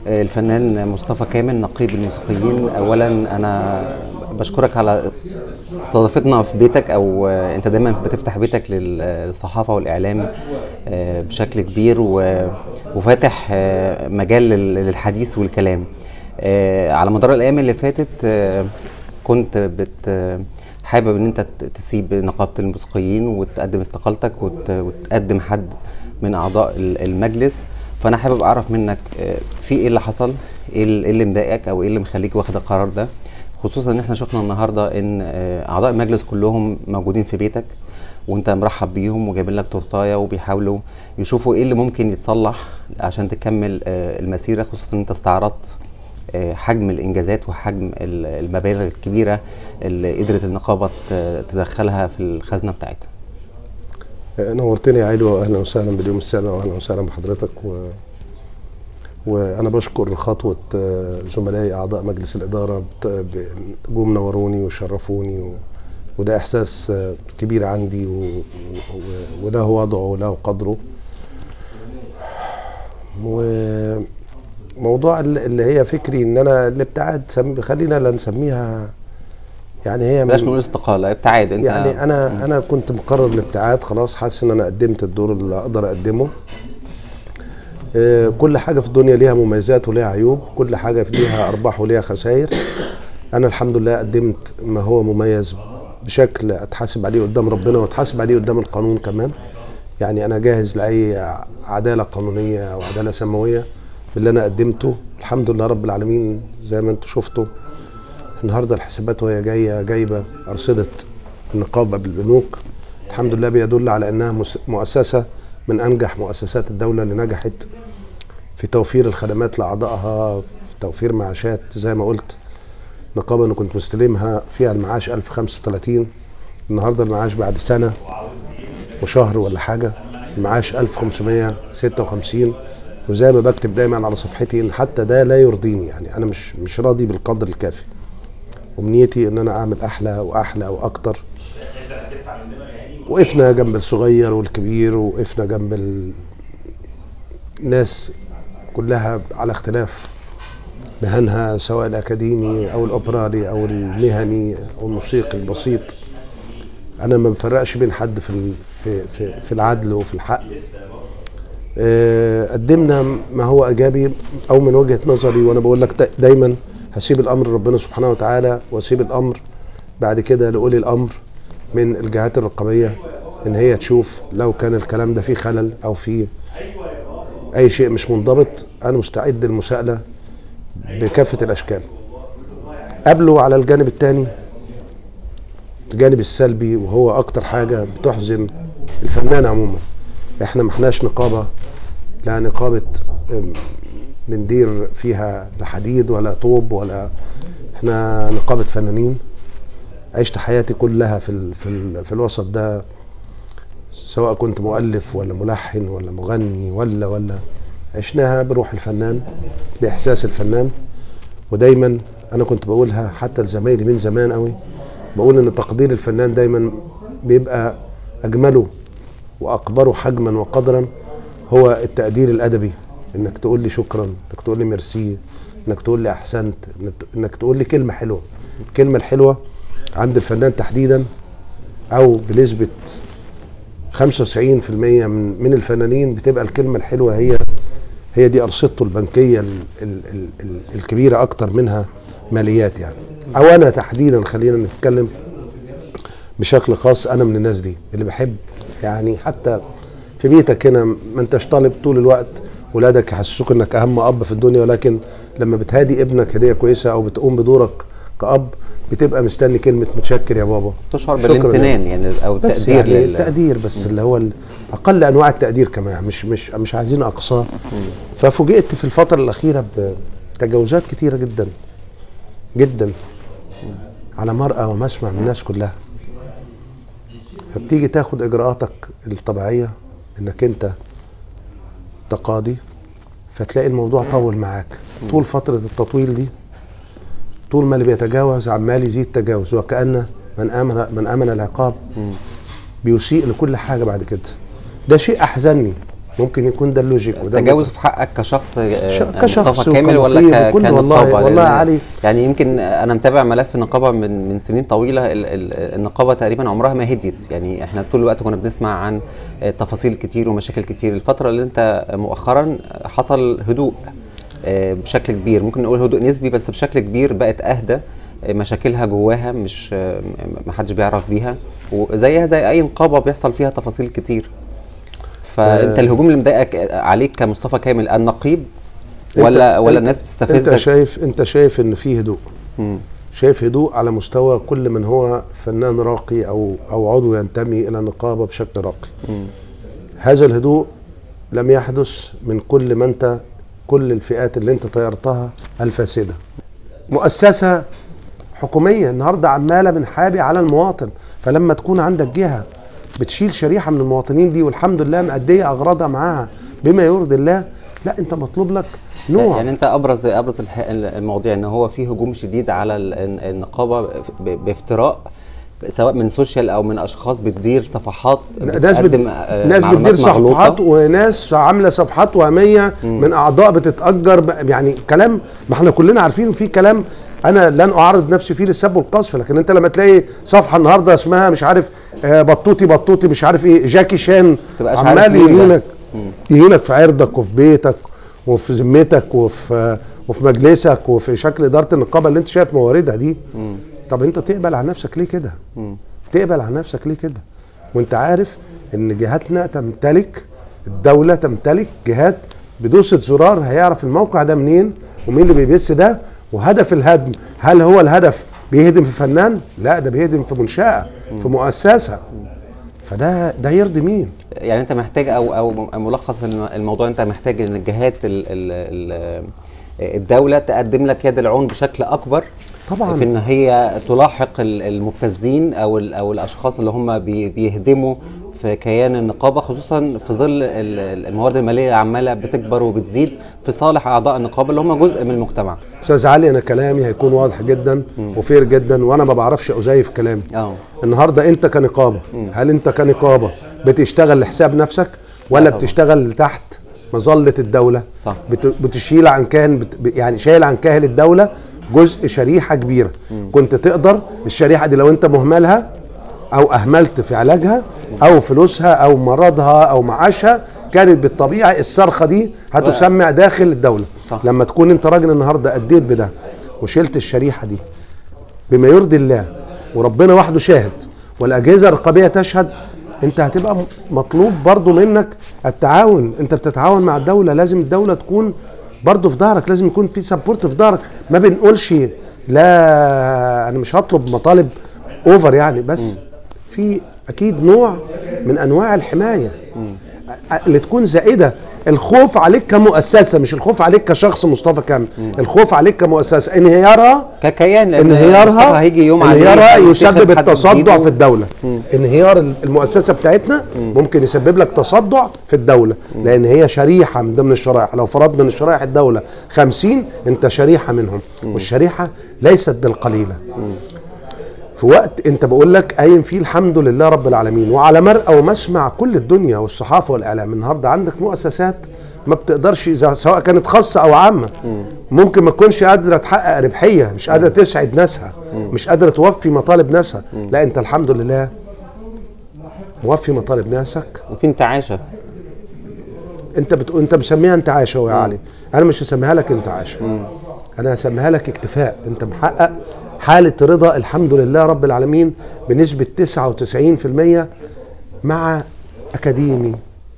الفنان مصطفى كامل نقيب الموسيقيين اولا انا بشكرك على استضافتنا في بيتك او انت دايما بتفتح بيتك للصحافه والاعلام بشكل كبير وفاتح مجال للحديث والكلام على مدار الايام اللي فاتت كنت بت حابب ان انت تسيب نقابه الموسيقيين وتقدم استقالتك وتقدم حد من اعضاء المجلس فانا حابب اعرف منك في ايه اللي حصل ايه اللي مضايقك او ايه اللي مخليك واخد القرار ده خصوصا ان احنا شفنا النهارده ان اعضاء المجلس كلهم موجودين في بيتك وانت مرحب بيهم وجايبين لك تورتايه وبيحاولوا يشوفوا ايه اللي ممكن يتصلح عشان تكمل المسيره خصوصا ان انت استعرضت حجم الانجازات وحجم المبالغ الكبيره اللي قدرت النقابه تدخلها في الخزنه بتاعتها. نورتني يا علي واهلا وسهلا باليوم السابع واهلا وسهلا بحضرتك و... وانا بشكر خطوه زملائي اعضاء مجلس الاداره جم نوروني وشرفوني و... وده احساس كبير عندي و... و... وله وضعه وله قدره وموضوع اللي هي فكري ان انا الابتعاد خلينا لا نسميها يعني هي بلاش نقول استقاله ابتعاد انت يعني انا م. انا كنت مقرر الابتعاد خلاص حاسس ان انا قدمت الدور اللي اقدر اقدمه آه كل حاجه في الدنيا ليها مميزات وليها عيوب كل حاجه ليها ارباح وليها خسائر انا الحمد لله قدمت ما هو مميز بشكل اتحاسب عليه قدام ربنا واتحاسب عليه قدام القانون كمان يعني انا جاهز لاي عداله قانونيه او عداله سماويه باللي انا قدمته الحمد لله رب العالمين زي ما انتم شفتوا النهارده الحسابات وهي جايه جايبه ارصده النقابه بالبنوك الحمد لله بيدل على انها مؤسسه من انجح مؤسسات الدوله اللي نجحت في توفير الخدمات لاعضائها في توفير معاشات زي ما قلت نقابه انا كنت مستلمها فيها المعاش 1035 النهارده المعاش بعد سنه وشهر ولا حاجه المعاش 1556 وزي ما بكتب دايما على صفحتي ان حتى ده لا يرضيني يعني انا مش مش راضي بالقدر الكافي امنيتي ان انا اعمل احلى واحلى واكتر وقفنا جنب الصغير والكبير وقفنا جنب الناس كلها على اختلاف مهنها سواء الاكاديمي او الاوبرالي او المهني او الموسيقي البسيط انا ما بفرقش بين حد في في في, في العدل وفي الحق قدمنا ما هو ايجابي او من وجهه نظري وانا بقول لك دايما هسيب الامر لربنا سبحانه وتعالى واسيب الامر بعد كده لاولي الامر من الجهات الرقابيه ان هي تشوف لو كان الكلام ده فيه خلل او فيه اي شيء مش منضبط انا مستعد للمساءله بكافه الاشكال قبله على الجانب الثاني الجانب السلبي وهو اكتر حاجه بتحزن الفنان عموما احنا ما احناش نقابه لا نقابه بندير فيها لا حديد ولا طوب ولا احنا نقابه فنانين عشت حياتي كلها في ال في, ال في الوسط ده سواء كنت مؤلف ولا ملحن ولا مغني ولا ولا عشناها بروح الفنان باحساس الفنان ودايما انا كنت بقولها حتى لزمايلي من زمان قوي بقول ان تقدير الفنان دايما بيبقى اجمله واكبره حجما وقدرا هو التقدير الادبي انك تقول لي شكرا انك تقول لي ميرسي انك تقول لي احسنت انك تقول لي كلمه حلوه الكلمه الحلوه عند الفنان تحديدا او بنسبه 95% من من الفنانين بتبقى الكلمه الحلوه هي هي دي ارصدته البنكيه ال ال ال ال الكبيره اكتر منها ماليات يعني او انا تحديدا خلينا نتكلم بشكل خاص انا من الناس دي اللي بحب يعني حتى في بيتك هنا ما انتش طالب طول الوقت ولادك يحسسوك انك اهم اب في الدنيا ولكن لما بتهادي ابنك هديه كويسه او بتقوم بدورك كاب بتبقى مستني كلمه متشكر يا بابا تشعر بالامتنان يعني او بس التقدير يعني لل... التقدير بس اللي هو ال- اقل انواع التقدير كمان مش مش مش عايزين اقصاه ففوجئت في الفتره الاخيره بتجاوزات كتيره جدا جدا على مرأى ومسمع من الناس كلها فبتيجي تاخد اجراءاتك الطبيعيه انك انت تقاضي فتلاقي الموضوع طول معاك طول فتره التطويل دي طول ما اللي بيتجاوز عمال يزيد تجاوز وكأن من امن من امن العقاب بيسيء لكل حاجه بعد كده ده شيء احزنني ممكن يكون ده اللوجيك وده تجاوز في حقك كشخص آه، ش- كشخص مصطفى كامل ولا وكنقيب ك- وكل والله- كنقابه والله لأن- يا علي. يعني يمكن انا متابع ملف النقابه من من سنين طويله ال- ال- النقابه تقريبا عمرها ما هديت يعني احنا طول الوقت كنا بنسمع عن آه، تفاصيل كتير ومشاكل كتير الفتره اللي انت مؤخرا حصل هدوء آه، بشكل كبير ممكن نقول هدوء نسبي بس بشكل كبير بقت اهدى آه، مشاكلها جواها مش آه، م- ما حدش بيعرف بيها وزيها زي اي نقابه بيحصل فيها تفاصيل كتير فانت الهجوم اللي مضايقك عليك كمصطفى كامل النقيب ولا أنت- ولا أنت- الناس انت بتستفزك شايف انت شايف ان في هدوء مم. شايف هدوء على مستوى كل من هو فنان راقي او او عضو ينتمي الى النقابه بشكل راقي مم. هذا الهدوء لم يحدث من كل ما انت كل الفئات اللي انت طيرتها الفاسده مؤسسه حكوميه النهارده عماله بنحابي على المواطن فلما تكون عندك جهه بتشيل شريحه من المواطنين دي والحمد لله مأديه اغراضها معاها بما يرضي الله لا انت مطلوب لك نوع يعني انت ابرز ابرز الح- المواضيع ان هو في هجوم شديد على ال- النقابه ب- بافتراء سواء من سوشيال او من اشخاص بتدير صفحات ناس بت... بتقدم، آه، ناس معلومات بتدير مغلوطة. صفحات وناس عامله صفحات وهميه من اعضاء بتتاجر ب... يعني كلام ما احنا كلنا عارفين في كلام انا لن اعرض نفسي فيه للسب والقذف لكن انت لما تلاقي صفحه النهارده اسمها مش عارف آه، بطوطي بطوطي مش عارف ايه جاكي شان تبقاش عارف عمال مين ده. يهينك يهينك في عرضك وفي بيتك وفي ذمتك وفي آه، وفي مجلسك وفي شكل اداره النقابه اللي انت شايف مواردها دي طب انت تقبل على نفسك ليه كده؟ تقبل على نفسك ليه كده؟ وانت عارف ان جهاتنا تمتلك الدوله تمتلك جهات بدوسه زرار هيعرف الموقع ده منين ومين اللي بيبث ده وهدف الهدم هل هو الهدف بيهدم في فنان؟ لا ده بيهدم في منشاه في مؤسسه فده ده يرضي مين؟ يعني انت محتاج او او ملخص الم- الموضوع انت محتاج ان الجهات ال ال ال الدوله تقدم لك يد العون بشكل اكبر طبعاً. في ان هي تلاحق ال- المبتزين او ال او الاشخاص اللي هم بي بيهدموا في كيان النقابه خصوصا في ظل ال- الموارد الماليه اللي عماله بتكبر وبتزيد في صالح اعضاء النقابه اللي هم جزء من المجتمع. استاذ علي انا كلامي هيكون واضح جدا وفير جدا وانا ما بعرفش ازيف كلامي اه النهارده انت كنقابه هل انت كنقابه بتشتغل لحساب نفسك ولا طبعا. بتشتغل تحت مظله الدوله صح. بت- بتشيل عن كاهن بت ب- يعني شايل عن كاهل الدوله جزء شريحه كبيره كنت تقدر الشريحه دي لو انت مهملها او اهملت في علاجها او فلوسها او مرضها او معاشها كانت بالطبيعه الصرخه دي هتسمع داخل الدوله صح. لما تكون انت راجل النهارده اديت بده وشلت الشريحه دي بما يرضي الله وربنا وحده شاهد والاجهزه الرقابيه تشهد انت هتبقى م- مطلوب برضو منك التعاون انت بتتعاون مع الدوله لازم الدوله تكون برضو في ظهرك لازم يكون في سبورت في ظهرك ما بنقولش لا انا مش هطلب مطالب اوفر يعني بس في اكيد نوع من انواع الحمايه اللي تكون زائده الخوف عليك كمؤسسه مش الخوف عليك كشخص مصطفى كامل الخوف عليك كمؤسسه انهيارها ككيان لان مصطفى انهيارها هيجي يوم عليه انهيارها ينتخب يسبب حد التصدع بإيده. في الدوله انهيار ال- المؤسسه بتاعتنا ممكن يسبب لك تصدع في الدوله لان هي شريحه من ضمن الشرائح لو فرضنا ان شرائح الدوله 50 انت شريحه منهم والشريحه ليست بالقليله في وقت انت بقول لك قايم فيه الحمد لله رب العالمين وعلى مرأى ومسمع كل الدنيا والصحافه والاعلام النهارده عندك مؤسسات ما بتقدرش إذا- سواء كانت خاصه او عامه ممكن ما تكونش قادره تحقق ربحيه مش قادره تسعد ناسها مش قادره توفي مطالب ناسها لا انت الحمد لله موفي مطالب ناسك وفي انتعاشه انت بتقول انت مسميها انتعاشه يا علي انا مش هسميها لك انتعاشه انا هسميها لك اكتفاء انت محقق حاله رضا الحمد لله رب العالمين بنسبه 99% مع اكاديمي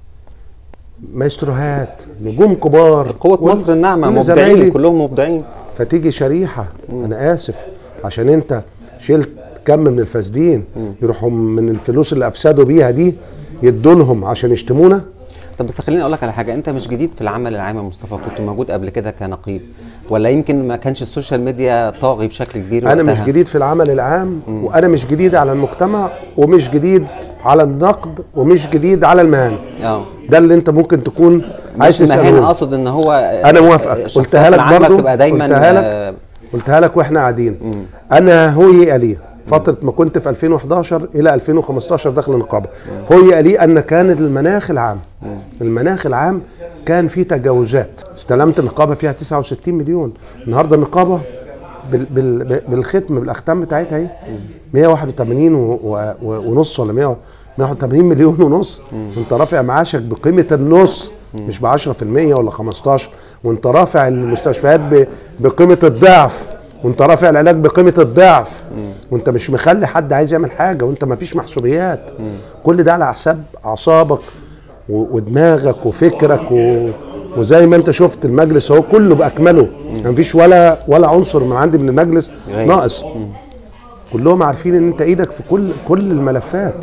مايستروهات نجوم كبار قوه كل- مصر الناعمه كل مبدعين زمايلي. كلهم مبدعين فتيجي شريحه انا اسف عشان انت شلت كم من الفاسدين يروحوا من الفلوس اللي افسدوا بيها دي يدونهم عشان يشتمونا طب بس خليني اقول لك على حاجه انت مش جديد في العمل العام يا مصطفى كنت موجود قبل كده كنقيب ولا يمكن ما كانش السوشيال ميديا طاغي بشكل كبير انا مش وقتها؟ جديد في العمل العام وانا مش جديد على المجتمع ومش جديد على النقد ومش جديد على المهن اه ده اللي انت ممكن تكون عايز مش مهان تساله اقصد ان هو انا موافقك الشخصيات قلتها لك العامة برضو بتبقى دايما قلتها لك آه، قلتها لك واحنا قاعدين انا هوي اليه فتره ما كنت في 2011 الى 2015 داخل النقابه هي لي ان كان المناخ العام المناخ العام كان فيه تجاوزات استلمت النقابه فيها 69 مليون النهارده النقابه بال بال بالختم بالاختام بتاعتها اهي 181 و- و- و- ونص ولا 100 181 مليون ونص وانت رافع معاشك بقيمه النص مش ب 10% ولا 15 وانت رافع المستشفيات ب- بقيمه الضعف وانت رافع العلاج بقيمه الضعف وانت مش مخلي حد عايز يعمل حاجه وانت ما فيش محسوبيات كل ده على حساب اعصابك و- ودماغك وفكرك و... وزي ما انت شفت المجلس اهو كله باكمله ما فيش ولا ولا عنصر من عندي من المجلس غايب. ناقص كلهم عارفين ان انت ايدك في كل كل الملفات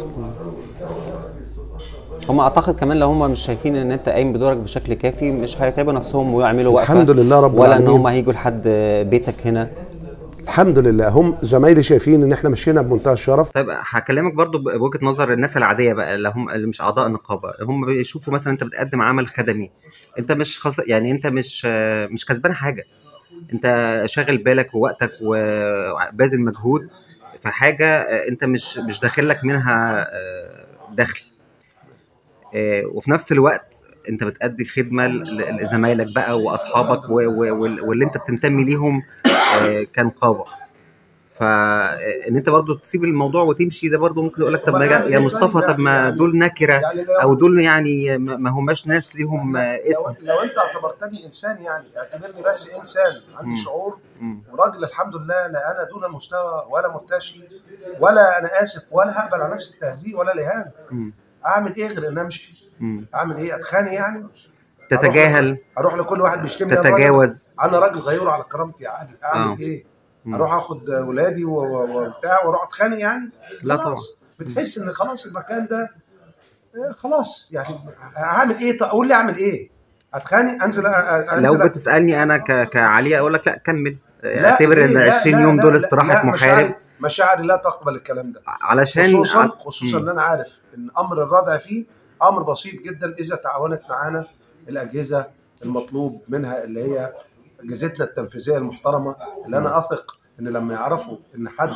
هم اعتقد كمان لو هم مش شايفين ان انت قايم بدورك بشكل كافي مش هيتعبوا نفسهم ويعملوا وقفه الحمد لله رب ولا ان العالمين. هم هيجوا لحد بيتك هنا الحمد لله هم زمايلي شايفين ان احنا مشينا بمنتهى الشرف طيب هكلمك برضو بوجهه نظر الناس العاديه بقى اللي هم اللي مش اعضاء النقابه هم بيشوفوا مثلا انت بتقدم عمل خدمي انت مش خص... يعني انت مش مش كسبان حاجه انت شاغل بالك ووقتك وباذل مجهود في حاجه انت مش مش داخل لك منها دخل آه، وفي نفس الوقت انت بتأدي خدمه ل- لزمايلك بقى واصحابك و- و- وال- واللي انت بتنتمي ليهم آه، كنقابه فان انت برضو تسيب الموضوع وتمشي ده برضو ممكن يقول لك طب ما يا- يا مصطفى طب ما دول نكره يعني لو او دول يعني ما ما هماش ناس ليهم آه، اسم لو, لو انت اعتبرتني انسان يعني اعتبرني بس انسان عندي مم. شعور مم. وراجل الحمد لله لا انا دون المستوى ولا مرتشي ولا انا اسف ولا هقبل على نفسي التهزيء ولا الاهانه مم. اعمل ايه غير ان امشي مم. اعمل ايه اتخانق يعني تتجاهل اروح لكل واحد بيشتمني أنا راجل- تتجاوز انا راجل غيور على كرامتي يا علي اعمل آه. ايه مم. اروح اخد ولادي و- و- وبتاع واروح اتخانق يعني لا خلاص. بتحس ان خلاص المكان ده آه، خلاص يعني هعمل ايه طب قول لي اعمل ايه اتخانق انزل أ- أ- لو انزل بتسالني انا ك- كعلي اقول لك لا كمل لا، اعتبر ليه؟ ال لا، 20 لا، يوم لا، دول لا، استراحه لا، محارب مشاعري- مشاعري لا تقبل الكلام ده علشان خصوصا خصوصا مم. ان انا عارف ان امر الردع فيه امر بسيط جدا اذا تعاونت معانا الاجهزه المطلوب منها اللي هي اجهزتنا التنفيذيه المحترمه اللي انا اثق ان لما يعرفوا ان حد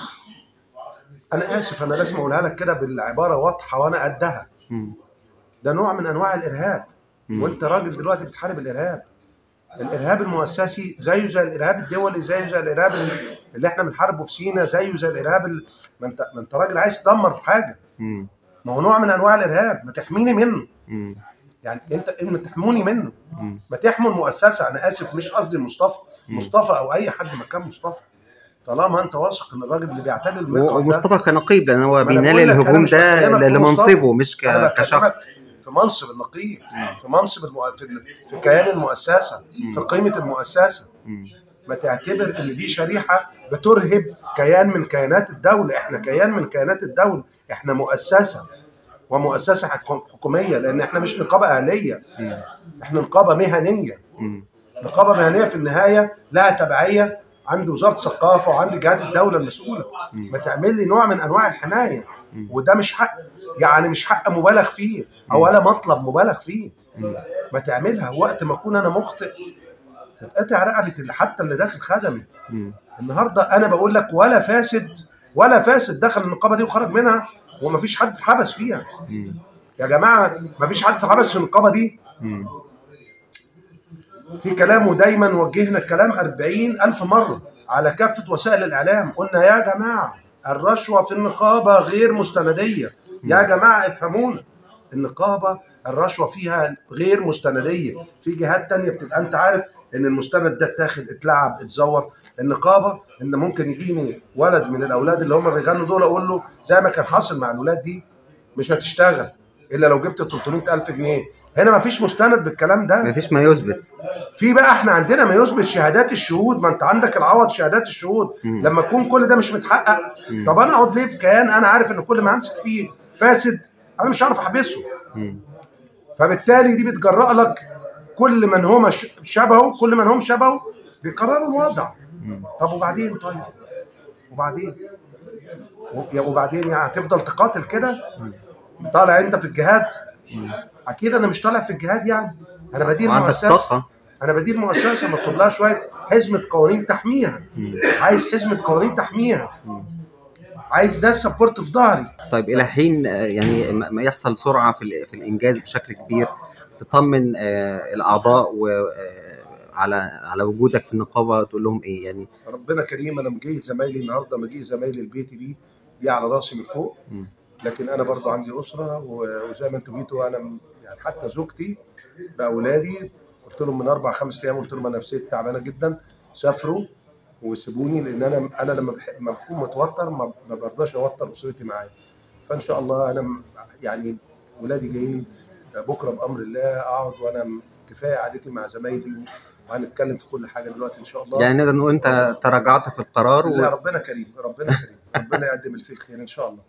انا اسف انا لازم اقولها لك كده بالعباره واضحه وانا قدها مم. ده نوع من انواع الارهاب مم. وانت راجل دلوقتي بتحارب الارهاب الارهاب المؤسسي زيه زي الارهاب الدولي زيه زي الارهاب اللي احنا بنحاربه في سينا زيه زي الارهاب ال- ما انت ما انت راجل عايز تدمر حاجه مم. ما هو نوع من انواع الارهاب ما تحميني منه مم. يعني انت ما تحموني منه مم. ما تحموا المؤسسه انا اسف مش قصدي مصطفى مصطفى او اي حد مكان مصطفى طالما انت واثق ان الراجل اللي بيعتني المقعد ده ومصطفى كنقيب لان هو ما أنا بينال بقول لك أنا الهجوم مش ده بكلمك في لمنصبه مش ك- انا بكلمك كشخص في منصب النقيب في منصب المؤ... في, ال- في كيان المؤسسه في قيمه المؤسسه مم. ما تعتبر ان دي شريحه بترهب كيان من كيانات الدوله احنا كيان من كيانات الدوله احنا مؤسسه ومؤسسه حكو- حكوميه لان احنا مش نقابه اهليه مم. احنا نقابه مهنيه مم. نقابه مهنيه في النهايه لها تبعيه عند وزاره الثقافه وعند جهات الدوله المسؤوله ما تعمل لي نوع من انواع الحمايه وده مش حق يعني مش حق مبالغ فيه او ولا مطلب مبالغ فيه ما تعملها وقت ما اكون انا مخطئ تتقطع رقبه اللي حتى اللي داخل خدمي مم. النهارده انا بقول لك ولا فاسد ولا فاسد دخل النقابه دي وخرج منها ومفيش حد اتحبس فيها مم. يا جماعه مفيش حد اتحبس في النقابه دي مم. في كلام ودايما وجهنا الكلام أربعين ألف مرة على كافة وسائل الإعلام قلنا يا جماعة الرشوة في النقابة غير مستندية يا جماعة افهمونا النقابة الرشوة فيها غير مستندية في جهات تانية بتبقى أنت عارف إن المستند ده اتاخد اتلعب اتزور النقابة إن ممكن يجيني ولد من الأولاد اللي هم بيغنوا دول أقول له زي ما كان حاصل مع الولاد دي مش هتشتغل إلا لو جبت 300 ألف جنيه هنا مفيش مستند بالكلام ده مفيش ما يثبت في بقى احنا عندنا ما يثبت شهادات الشهود ما انت عندك العوض شهادات الشهود مم. لما يكون كل ده مش متحقق مم. طب انا اقعد ليه في كيان انا عارف ان كل ما امسك فيه فاسد انا مش هعرف احبسه مم. فبالتالي دي بتجرأ لك كل من هم ش- شبهه كل من هم شبهه بيقرروا الوضع مم. طب وبعدين طيب وبعدين و- يا وبعدين يعني هتفضل تقاتل كده طالع انت في الجهاد اكيد انا مش طالع في الجهاد يعني انا بدير وعندك مؤسسه طاقه انا بدير مؤسسه مطلوب لها شويه حزمه قوانين تحميها مم. عايز حزمه قوانين تحميها عايز ناس سبورت في ظهري طيب الى حين آه، يعني ما ما يحصل سرعه في ال- في الانجاز بشكل كبير تطمن آه، الاعضاء و آه، على على وجودك في النقابه تقول لهم ايه يعني ربنا كريم انا مجيء زمايلي النهارده مجيء زمايلي البيت دي دي على راسي من فوق مم. لكن انا برضو عندي اسره و- وزي ما انتم جيتوا انا م- يعني حتى زوجتي باولادي قلت لهم من اربع خمس ايام قلت لهم انا نفسيتي تعبانه جدا سافروا وسيبوني لان انا انا لما بحب لما بكون متوتر ما, ما برضاش اوتر اسرتي معايا فان شاء الله انا م- يعني ولادي جايين بكره بامر الله اقعد وانا م- كفايه قعدتي مع زمايلي وهنتكلم في كل حاجه دلوقتي ان شاء الله يعني نقدر نقول انت تراجعت في القرار لا و... ربنا كريم ربنا كريم ربنا يقدم اللي فيه الخير ان شاء الله